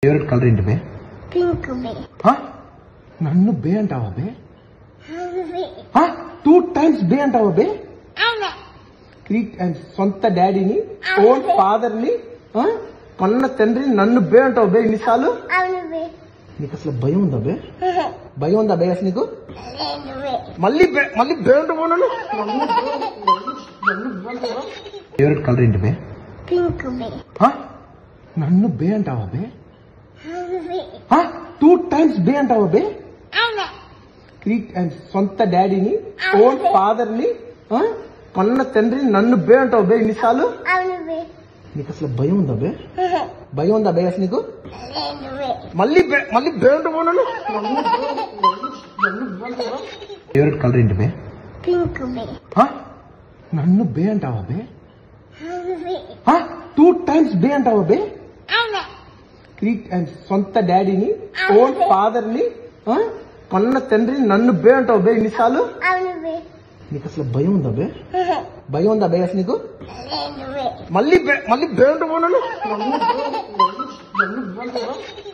Favourite colour ఏంటి బే pink బే హ? నన్ను బే అంటావా బే హంగ్రీ టూ టైమ్స్ బే అంటావా బే అవును త్రీ టైమ్స్ సొంత డాడీని ఓన్ ఫాదర్ ని ఆ? కన్న తండ్రిని నన్ను బే అంటావు బే ఇన్నిసార్లు అవును బే నీకు అసలు భయం ఉందా బే భయం ఉందా బే అసలు నీకు లేదు బే మళ్ళీ బే మళ్ళీ బే అంటావు నన్ను ఫేవరెట్ కలర్ ఏంటి బే పింక్ బే హ? నన్ను బే అంటావా బే హంగ్రీ టూ టైమ్స్ బే అంటావా బే అవును త్రీ టైమ్స్ సొంత డాడీని ఓన్ ఫాదర్ ని ఆ? కన్న తండ్రిని నన్ను బే అంటావు బే ఇన్నిసార్లు అవును బే నీకు అసలు భయం ఉందా బే భయం ఉందా బే అసలు నీకు లేదు బే మళ్ళీ బే మళ్ళీ బే అంటావు నన్ను ఫేవరెట్ కలర్ ఏంటి బే పింక్ బే హ? నన్ను బే అంటావా బే హంగ్రీ టూ టైమ్స్ బే అంటావా బే అవును త్రీ టైమ్స్ సొంత డాడీని ఓన్ ఫాదర్ ని ఆ? కన్న తండ్రిని నన్ను బే అంటావు బే ఇన్నిసార్లు అవును బే నీకు అసలు భయం ఉందా బే భయం ఉందా బే అసలు నీకు లేదు బే మళ్ళీ బే మళ్ళీ బే అంటావు నన్ను